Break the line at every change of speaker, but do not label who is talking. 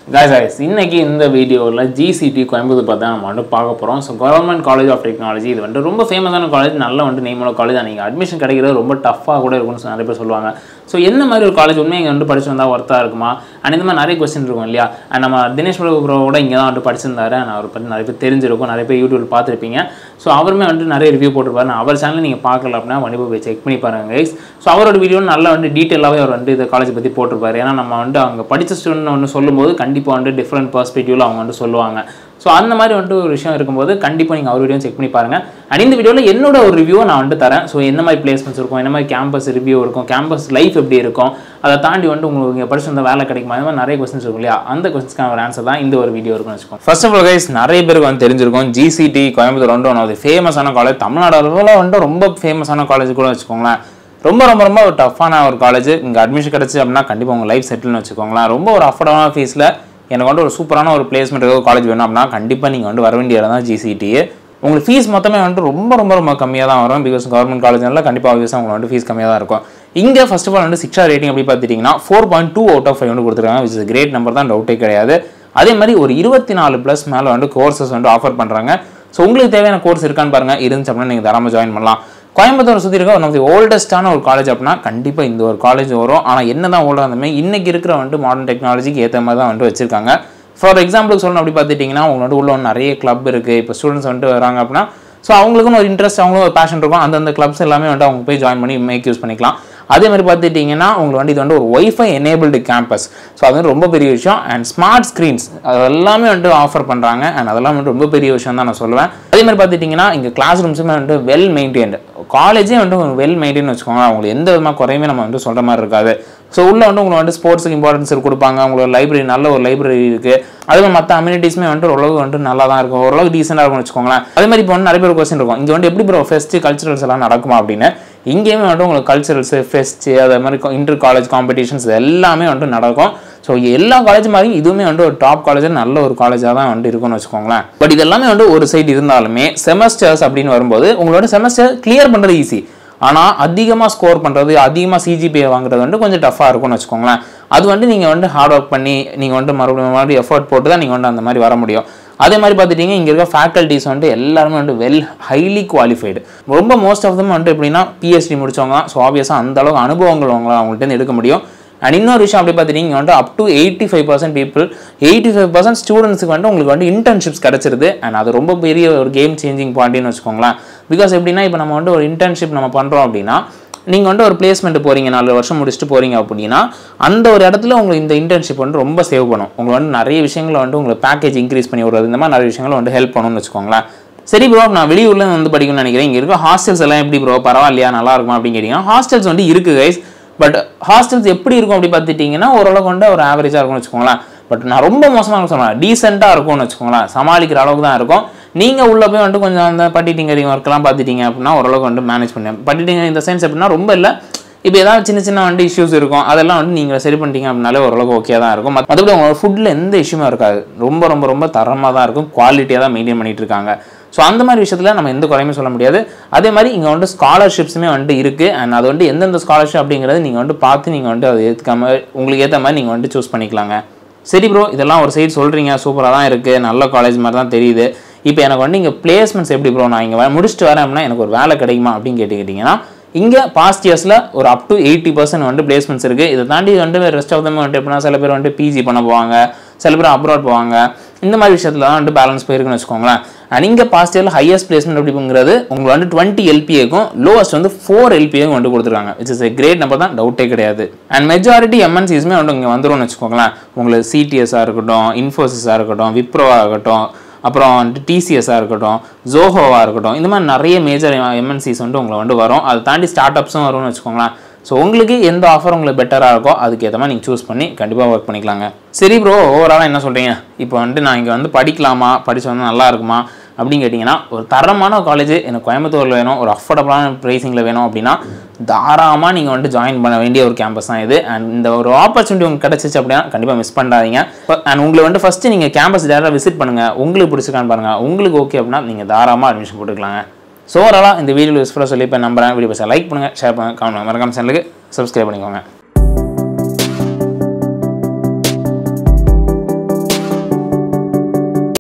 guys guys இன்னைக்கு இந்த வீடியோவில் ஜிசிடி கோயம்புத்தூர் பார்த்தா நம்ம வந்து பார்க்க போகிறோம் so government college of technology இது வந்து ரொம்ப ஃபேமஸான காலேஜ் நல்ல வந்து நேமோட காலேஜ் நீங்கள் அட்மிஷன் கிடைக்கிறது ரொம்ப டஃப்பாக கூட இருக்கும்னு சொல்லி நிறைய பேர் சொல்லுவாங்க ஸோ என்ன மாதிரி ஒரு காலேஜ் உண்மை இங்கே வந்து படிச்சு வந்தால் ஒர்த்தாக இருக்குமா அண்ட் இந்த மாதிரி நிறைய கொஸ்டின் இருக்கும் இல்லையா அண்ட் நம்ம தினேஷ் பிரபு ப்ரோ கூட இங்கே தான் வந்து படிச்சிருந்தாரு நான் அவரை பற்றி நிறைய பேர் தெரிஞ்சிருக்கும் நிறைய பேர் யூடியூப்ல பார்த்துருப்பீங்க ஸோ அவருமே வந்து நிறைய ரிவ்யூ போட்டிருப்பாரு நான் அவர் சேனல் நீங்கள் பார்க்கல அப்படின்னா கண்டிப்பாக போய் செக் பண்ணி பாருங்க கைஸ் ஸோ அவரோட வீடியோ நல்லா வந்து டீட்டெயிலாகவே அவர் வந்து இந்த காலேஜ் பற்றி போட்டிருப்பாரு ஏன்னா நம்ம வந்து அங்கே படித்த ஸ்டூடெண்ட் ஒன்று சொல்லும்போது கண்டிப்பாக வந்து டிஃப்ரெண்ட் பர்ஸ்பெக்டிவ்ல அவங்க வந்து சொல்லுவாங்க ஸோ அந்த மாதிரி வந்துட்டு ஒரு விஷயம் இருக்கும்போது கண்டிப்பாக நீங்கள் அவர் வீடியோ செக் பண்ணி பாருங்கள் அண்ட் இந்த வீடியோவில் என்னோட ஒரு ரிவ்யூ நான் வந்து தரேன் ஸோ என்ன மாதிரி பிளேஸ்மெண்ட்ஸ் இருக்கும் என்ன மாதிரி கேம்பஸ் ரிவ்யூ இருக்கும் கேம்பஸ் லைஃப் எப்படி இருக்கும் அதை தாண்டி வந்துட்டு உங்களுக்கு இங்கே படிச்சு வந்த வேலை கிடைக்குமா இந்த மாதிரி நிறைய கொஸ்டின்ஸ் இருக்கும் இல்லையா அந்த கொஸ்டின்ஸ்க்கான ஒரு ஆன்சர் தான் இந்த ஒரு வீடியோ இருக்கும்னு வச்சுக்கோங்க ஃபர்ஸ்ட் ஆஃப் ஆல் கைஸ் நிறைய பேருக்கு வந்து தெரிஞ்சிருக்கும் ஜிசிடி கோயம்புத்தூர் வந்து ஒன் ஆஃப் ஃபேமஸான காலேஜ் தமிழ்நாடு அளவில் வந்துட்டு ரொம்ப ஃபேமஸான காலேஜ் கூட வச்சுக்கோங்களேன் ரொம்ப ரொம்ப ரொம்ப ஒரு டஃப்பான ஒரு காலேஜ் இங்கே அட்மிஷன் கிடச்சி அப்படின்னா கண்டிப்பாக உங்கள் லைஃப் செட்டில்னு வச்சுக்கோங்களேன் ரொம்ப ஒரு அஃபோர்டபுளான ஃபீஸில் எனக்கு வந்து ஒரு சூப்பரான ஒரு பிளேஸ்மெண்ட் ஏதோ காலேஜ் வேணும் அப்படின்னா கண்டிப்பாக நீங்கள் வந்து வர வேண்டிய இடம் தான் ஜிசிடிஏ உங்களுக்கு ஃபீஸ் மொத்தமே வந்துட்டு ரொம்ப ரொம்ப ரொம்ப கம்மியாக தான் வரும் பிகாஸ் கவர்மெண்ட் காலேஜ்னால கண்டிப்பாக ஆப்வியஸாக உங்களுக்கு வந்து ஃபீஸ் கம்மியாக தான் இருக்கும் இங்கே ஃபர்ஸ்ட் ஆஃப் ஆல் வந்து சிக்ஸா ரேட்டிங் அப்படி பார்த்துட்டிங்கன்னா four point two out of five வந்து கொடுத்துருக்காங்க விச் இஸ் கிரேட் நம்பர் தான் டவுட்டே கிடையாது அதே மாதிரி ஒரு இருபத்தி நாலு ப்ளஸ் மேலே வந்து கோர்சஸ் வந்து ஆஃபர் பண்ணுறாங்க ஸோ உங்களுக்கு தேவையான கோர்ஸ் இருக்கான்னு பாருங்கள் இருந்துச்சு அப்படின்னா நீங்கள் தராமல் ஜாயின் பண்ணலாம் கோயம்புத்தூர் சுற்றி இருக்க ஒன் ஆஃப் தி ஓல்டஸ்டான ஒரு காலேஜ் அப்படின்னா கண்டிப்பாக இந்த ஒரு காலேஜ் வரும் ஆனால் என்ன தான் ஓல்டாக இருந்தாலுமே இன்னைக்கு இருக்கிற வந்துட்டு மாடர்ன் டெக்னாலஜிக்கு ஏற்ற மாதிரி தான் வந்துட்டு வச்சிருக்காங்க ஃபார் எக்ஸாம்பிளுக்கு சொல்லணும் அப்படி பார்த்துட்டிங்கன்னா அவங்க வந்து உள்ள வந்து நிறைய கிளப் இருக்குது இப்போ ஸ்டூடெண்ட்ஸ் வந்துட்டு வராங்க அப்படின்னா ஸோ அவங்களுக்குன்னு ஒரு இன்ட்ரெஸ்ட் அவங்களும் ஒரு பேஷன் இருக்கும் அந்தந்த கிளப்ஸ் எல்லாமே வந்துட்டு அவங்க போய் ஜாயின் பண்ணி மேக் யூஸ் பண்ணிக்கலாம் அதே மாதிரி பார்த்துட்டிங்கன்னா உங்களுக்கு வந்து இது வந்து ஒரு ஒய்ஃபை எனேபிள்டு கேம்பஸ் ஸோ அது வந்து ரொம்ப பெரிய விஷயம் அண்ட் ஸ்மார்ட் ஸ்க்ரீன்ஸ் அது எல்லாமே வந்துட்டு ஆஃபர் பண்ணுறாங்க அண்ட் அதெல்லாம் வந்துட்டு ரொம்ப பெரிய விஷயம் தான் நான் சொல்லுவேன் அதே மாதிரி பார்த்துட்டிங்கன்னா இங்கே கிளாஸ் ரூம்ஸுமே வந்துட்டு வெல் மெயின்டைன்டு காலேஜே வந்துட்டு வெல் மெயின்டைன் வச்சுக்கோங்க அவங்களுக்கு எந்த விதமாக குறையுமே நம்ம வந்து சொல்கிற மாதிரி இருக்காது ஸோ உள்ள வந்து உங்களுக்கு வந்து ஸ்போர்ட்ஸுக்கு இம்பார்ட்டன்ஸ் கொடுப்பாங்க உங்களோட லைப்ரரி நல்ல ஒரு லைப்ரரி இருக்குது அதே மாதிரி மற்ற அம்யூனிட்டிஸ்மே வந்துட்டு ஓரளவுக்கு வந்துட்டு நல்லா தான் இருக்கும் ஓரளவுக்கு டீசெண்டாக இருக்கும்னு வச்சுக்கோங்களேன் அதே மாதிரி இப்போ வந்து நிறைய பேர் கொஸ்டின் இருக்கும் இங்கே வந்து எப்படி ப்ரோ ஃபெஸ்ட் கல்ச்சுரல்ஸ் எல்லாம் நடக்குமா அப்படின்னு இங்கேயுமே வந்துட்டு உங்களுக்கு கல்ச்சுரல்ஸ் ஃபெஸ்ட்டு அதே மாதிரி இன்டர் காலேஜ் காம்படிஷன்ஸ் எல்லாமே வந்துட்டு நடக்கும் ஸோ எல்லா காலேஜ் மாதிரி இதுவுமே வந்து ஒரு டாப் காலேஜ் நல்ல ஒரு காலேஜாக தான் வந்துட்டு இருக்கும்னு வச்சுக்கோங்களேன் பட் இது எல்லாமே வந்து ஒரு சைடு இருந்தாலுமே செமஸ்டர்ஸ் அப்படின்னு வரும்போது உங்களோட செமஸ்டர் கிளியர் பண்ணுறது ஈஸி ஆனால் அதிகமாக ஸ்கோர் பண்ணுறது அதிகமாக சிஜிபிஏ வாங்குறது வந்து கொஞ்சம் டஃப்பாக இருக்கும்னு வச்சுக்கோங்களேன் அது வந்து நீங்கள் வந்து ஹார்ட் ஒர்க் பண்ணி நீங்கள் வந்து மறுபடியும் மறுபடியும் எஃபர்ட் போட்டு தான் நீங்கள் வந்து அந்த மாதிரி வர முடியும் அதே மாதிரி பார்த்துட்டிங்க இங்கே இருக்க ஃபேக்கல்ட்டிஸ் வந்துட்டு எல்லாருமே வந்து வெல் ஹைலி குவாலிஃபைடு ரொம்ப மோஸ்ட் ஆஃப் தம் வந்துட்டு எப்படின்னா பிஎஸ்டி முடிச்சவங்க தான் ஸோ ஆப்வியஸாக அந்த அளவுக்கு அனுபவங்கள் அவங்கள அவங்கள்ட்ட எடுக்க முடியும் அண்ட் இன்னொரு விஷயம் அப்படி பார்த்துட்டிங்க வந்து up to eighty five percent people eighty five percent ஸ்டூடெண்ட்ஸுக்கு வந்து உங்களுக்கு வந்து இன்டர்ன்ஷிப்ஸ் கிடச்சிருது அண்ட் அது ரொம்ப பெரிய ஒரு கேம் சேஞ்சிங் பாயிண்ட்னு வச்சுக்கோங்களேன் பிகாஸ் எப்படின்னா இப்போ நம்ம வந்து ஒரு இன்டர்ன்ஷிப் நம்ம பண்ணுறோம் அப்படின்னா நீங்கள் வந்து ஒரு பிளேஸ்மெண்ட் போகிறீங்க நாலு வருஷம் முடிச்சுட்டு போகிறீங்க அப்படின்னா அந்த ஒரு இடத்துல உங்களுக்கு இந்த இன்டர்ன்ஷிப் வந்து ரொம்ப சேவ் பண்ணும் உங்களுக்கு வந்து நிறைய விஷயங்களை வந்து உங்களுக்கு பேக்கேஜ் இன்க்ரீஸ் பண்ணி விடுறது இந்த மாதிரி நிறைய விஷயங்கள் வந்து ஹெல்ப் பண்ணும்னு வச்சுக்கோங்களேன் சரி ப்ரோ நான் வெளியூர்ல வந்து படிக்கணும்னு நினைக்கிறேன் இங்கே இருக்க ஹாஸ்டல்ஸ் எல்லாம் எப்படி ப்ரோ பரவாயில்லையா நல்லா இருக்குமா அப்படின்னு கேட்டிங்கன்னா ஹாஸ்டல்ஸ் வந்து இருக்குது கைஸ் பட் ஹாஸ்டல்ஸ் எப்படி இருக்கும் அப்படி பார்த்துட்டிங்கன்னா ஓரளவுக்கு வந்து ஒரு ஆவரேஜாக இருக்கும்னு வச்சுக்கோங்களேன் பட் நான் ரொம்ப மோசமாக சொல்லுவேன் டீசெண்டாக இருக்கும்னு வச்சுக்கோங்களேன் சமாளிக்கிற அளவுக்கு தான் இருக்கும் நீங்கள் உள்ளே போய் வந்துட்டு கொஞ்சம் அந்த பட்டி டிங்கரிங் ஒர்க்கெலாம் பார்த்துட்டீங்க அப்படின்னா ஓரளவுக்கு வந்து மேனேஜ் பண்ணேன் பட்டி டிங்கரிங் இந்த சென்ஸ் எப்படின்னா ரொம்ப இல்லை இப்போ ஏதாவது சின்ன சின்ன வந்து இஷ்யூஸ் இருக்கும் அதெல்லாம் வந்து நீங்கள் சரி பண்ணிட்டீங்க அப்படின்னாலே ஓரளவுக்கு ஓகே தான் இருக்கும் மற்ற- மற்றபடி உங்களோட ஃபுட்டில் எந்த இஷ்யூமே இருக்காது ரொம்ப ரொம்ப ரொம்ப தரமாக தான் இருக்கும் குவாலிட்டியாக தான் மெயின்டைன் பண்ணிட்டு இருக்காங்க ஸோ அந்த மாதிரி விஷயத்தில் நம்ம எந்த குறையுமே சொல்ல முடியாது அதே மாதிரி இங்கே வந்துட்டு ஸ்காலர்ஷிப்ஸுமே வந்துட்டு இருக்குது அண்ட் அது வந்து எந்தெந்த ஸ்காலர்ஷிப் அப்படிங்கிறது நீங்கள் வந்துட்டு பார்த்து நீங்கள் வந்துட்டு அதை ஏற்றுக்காம உங்களுக்கு ஏற்ற மாதிரி நீங்கள் வந்துட்டு சூஸ் பண்ணிக்கலாங்க சரி ப்ரோ இதெல்லாம் ஒரு சைடு சொல்கிறீங்க சூப்பராக தான் இருக்குது நல்ல காலேஜ் மாதிரி தான் தெரியுது இப்போ எனக்கு வந்து இங்கே பிளேஸ்மெண்ட்ஸ் எப்படி ப்ரோ நான் இங்கே முடிச்சுட்டு வரேன் அப்படின்னா எனக்கு ஒரு வேலை கிடைக்குமா அப்படின்னு கேட்டுக்கிட்டிங்கன்னா இங்கே பாஸ்ட் இயர்ஸில் ஒரு அப் டு எயிட்டி பர்சன்ட் வந்து பிளேஸ்மெண்ட்ஸ் இருக்குது இதை தாண்டி வந்துட்டு ரெஸ்ட் ஆஃப் தம் வந்துட்டு எப்படின்னா சில பேர் வந்துட்டு பிஜி பண்ண போவாங்க சில பேர் அப்ராட் போவாங்க இந்த மாதிரி விஷயத்தில் தான் வந்துட்டு பேலன்ஸ் போயிருக்குன்னு வச்சுக்கோங்களேன் அண்ட் இங்கே பாஸ்ட் இயரில் ஹையஸ்ட் பிளேஸ்மெண்ட் அப்படிங்கிறது உங்களுக்கு வந்து டுவெண்ட்டி எல்பிஏக்கும் லோவஸ்ட் வந்து ஃபோர் எல்பிஏக்கும் வந்து கொடுத்துருக்காங்க which is a great number தான் டவுட்டே கிடையாது அண்ட் மெஜாரிட்டி எம்என்சிஸ்மே வந்து இங்கே வந்துரும்னு வச்சுக்கோங்களேன் உங்களுக்கு சிடிஎஸ்ஸாக இருக்கட்டும் இன்ஃபோசிஸாக இருக்கட்டும் விப்ரோவாக இருக்கட்டும் அப்புறம் வந்துட்டு டிசிஎஸ்ஸாக இருக்கட்டும் ஜோஹோவாக இருக்கட்டும் இந்த மாதிரி நிறைய மேஜர் எம்என்சிஸ் வந்து உங்களை வந்து வரும் அதை தாண்டி ஸ்டார்ட் அப்ஸும் வரும்னு வச்சுக்கோங்களேன் ஸோ உங்களுக்கு எந்த ஆஃபர் உங்களுக்கு பெட்டராக இருக்கோ அதுக்கு ஏற்ற மாதிரி நீங்கள் சூஸ் பண்ணி கண்டிப்பாக ஒர்க் பண்ணிக்கலாங்க சரி ப்ரோ ஓவராலாக என்ன சொல்கிறீங்க இப்போ வந்துட்டு நான் இங்கே வந்து படிக்கலாமா படிச்சு வந்து நல்லா இருக்குமா அப்படின்னு கேட்டிங்கன்னா ஒரு தரமான காலேஜ் எனக்கு கோயம்புத்தூரில் வேணும் ஒரு அஃபோர்டபுளான ப்ரைஸிங்கில் வேணும் அப்படின்னா தாராளமாக நீங்கள் வந்துட்டு ஜாயின் பண்ண வேண்டிய ஒரு கேம்பஸ் தான் இது அண்ட் இந்த ஒரு ஆப்பர்ச்சுனிட்டி உங்களுக்கு கிடச்சிச்சு அப்படின்னா கண்டிப்பாக மிஸ் பண்ணாதீங்க அண்ட் உங்களை வந்து ஃபஸ்ட்டு நீங்கள் கேம்பஸ் டேரெக்டாக விசிட் பண்ணுங்கள் உங்களுக்கு பிடிச்சிருக்கான்னு பாருங்கள் உங்களுக்கு ஓகே அப்படின்னா நீங்கள் தாராளமாக அட்மிஷன் போட்டுக்கலாங்க ஸோ ஓவராலாக இந்த வீடியோ யூஸ்ஃபுல்லாக சொல்லி இப்போ நம்புறேன் வீடியோ பசங்க லைக் பண்ணுங்கள் ஷேர் பண்ணுங்கள் கமெண்ட் பண்ணுங்கள் மறக்காம சேனலுக்கு சப்ஸ்கிரைப் பண்ணிக்கோங்க